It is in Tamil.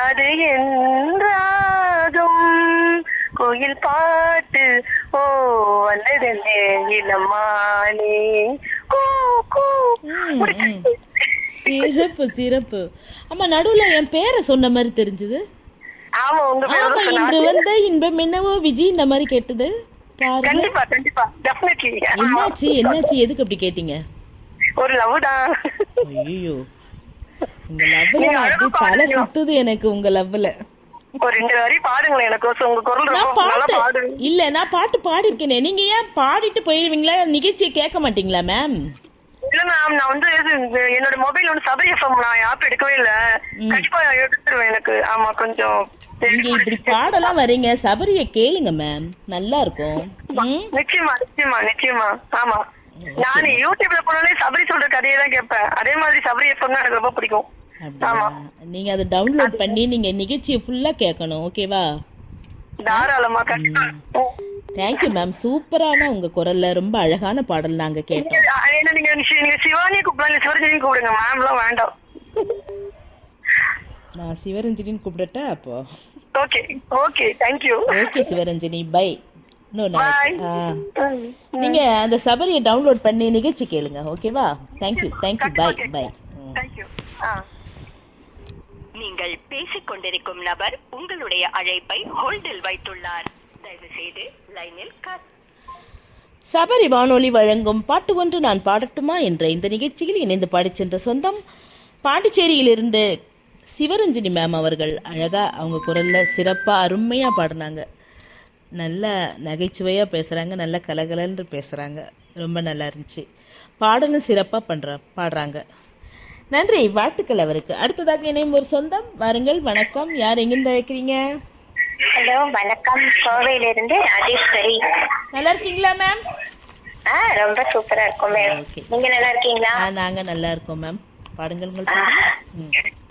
அது என்றாகும் கோயில் பாட்டு ஓ வந்தது இளமானே கூ கூ ம், ம். சிறப்பு சிறப்பு ஆமா நடுவுல என் பேரை சொன்ன மாதிரி தெரிஞ்சது ஆமா உங்க பேர் ஆமா இன்று வந்த இன்பம் என்னவோ விஜய் இந்த மாதிரி கேட்டது பாருங்க கண்டிப்பா கண்டிப்பா டெஃபினெட்லி என்னாச்சு என்னாச்சு எதுக்கு அப்படி கேட்டீங்க ஒரு லவ் தான் ஐயோ உங்க லவ்ல நீங்க நான் அழகா அப்படியே தலை பாடுறீங்க. சுத்துது எனக்கு உங்க லவ்ல ஒரு ரெண்டு வரி பாடுங்களேன் எனக்கு உங்க குரல் நான் ரொம்ப நல்லா பாட்டு பாடுவீங்க இல்ல நான் பாட்டு பாடிருக்கேனே நீங்க ஏன் பாடிட்டு போயிருவீங்களா நிகழ்ச்சியை கேட்க மாட்டீங்களா மேம் இல்ல மேம் நான் வந்து இது என்னோட மொபைல் வந்து சபரி எஃப்எம் நான் ஆப் எடுக்கவே இல்ல கண்டிப்பா எடுத்துருவேன் எனக்கு ஆமா கொஞ்சம் நீங்க இப்படி பாடலாம் வரீங்க சபரிய கேளுங்க மேம் நல்லா இருக்கும் ம்? நிச்சயமா நிச்சயமா நிச்சயமா ஆமா நான் யூடியூப்ல போனாலே சபரி சொல்ற கதையை தான் கேட்பேன் அதே மாதிரி சபரி எஃப்எம் எனக்கு ரொம்ப பிடிக்கும் அப்படியா நீங்க அதை டவுன்லோட் பண்ணி நீங்க நிகழ்ச்சியை ஃபுல்லா கேட்கணும் ஓகேவா தாராளமா கண்டிப்பா தேங்க்யூ மேம் சூப்பரான உங்க குரல்ல ரொம்ப அழகான பாடல் நாங்க கேட்டோம் நீங்க- என்ன நீங்க சி- நீங்க சிவானியை கூப்பிடலாம் இல்ல சிவரஞ்சனி கூப்பிடுங்க மேம்லாம் வேண்டாம் நான் சிவரஞ்சனின்னு கூப்பிடட்டா அப்போ okay okay thank you okay Sivaranjani bye இன்னொரு பாய் நாளைக்கு ஆ நீங்க அந்த சபரியை டவுன்லோட் பண்ணி நிகழ்ச்சி கேளுங்க ஓகேவா thank you thank you bye bye thank you ஆ நீங்கள் பேசிக் கொண்டிருக்கும் நபர் உங்களுடைய அழைப்பை ஹோல்டில் வைத்துள்ளார் தயவு செய்து லைனில் காத் சபரி வானொலி வழங்கும் பாட்டு ஒன்று நான் பாடட்டுமா என்ற இந்த நிகழ்ச்சியில் இணைந்து பாடிச் சென்ற சொந்தம் பாண்டிச்சேரியிலிருந்து சிவரஞ்சனி மேம் அவர்கள் அழகா அவங்க குரல்ல சிறப்பா அருமையா பாடினாங்க நல்ல நகைச்சுவையாக பேசுகிறாங்க நல்ல கலகலன்னு பேசுகிறாங்க ரொம்ப நல்லா இருந்துச்சு பாடலும் சிறப்பாக பண்ணுற பாடுறாங்க நன்றி வாழ்த்துக்கள் அவருக்கு அடுத்ததாக இணையும் ஒரு சொந்தம் வாருங்கள் வணக்கம் யார் எங்கிருந்து அழைக்கிறீங்க ஹலோ வணக்கம் கோவையில இருந்து ராஜேஸ்வரி நல்லா இருக்கீங்களா மேம் ஆ ரொம்ப சூப்பரா இருக்கும் மேம் ஓகே நீங்க நல்லா இருக்கீங்களா நாங்கள் நல்லா இருக்கோம் மேம் பாடுங்கள் உங்கள் பாடல். ம்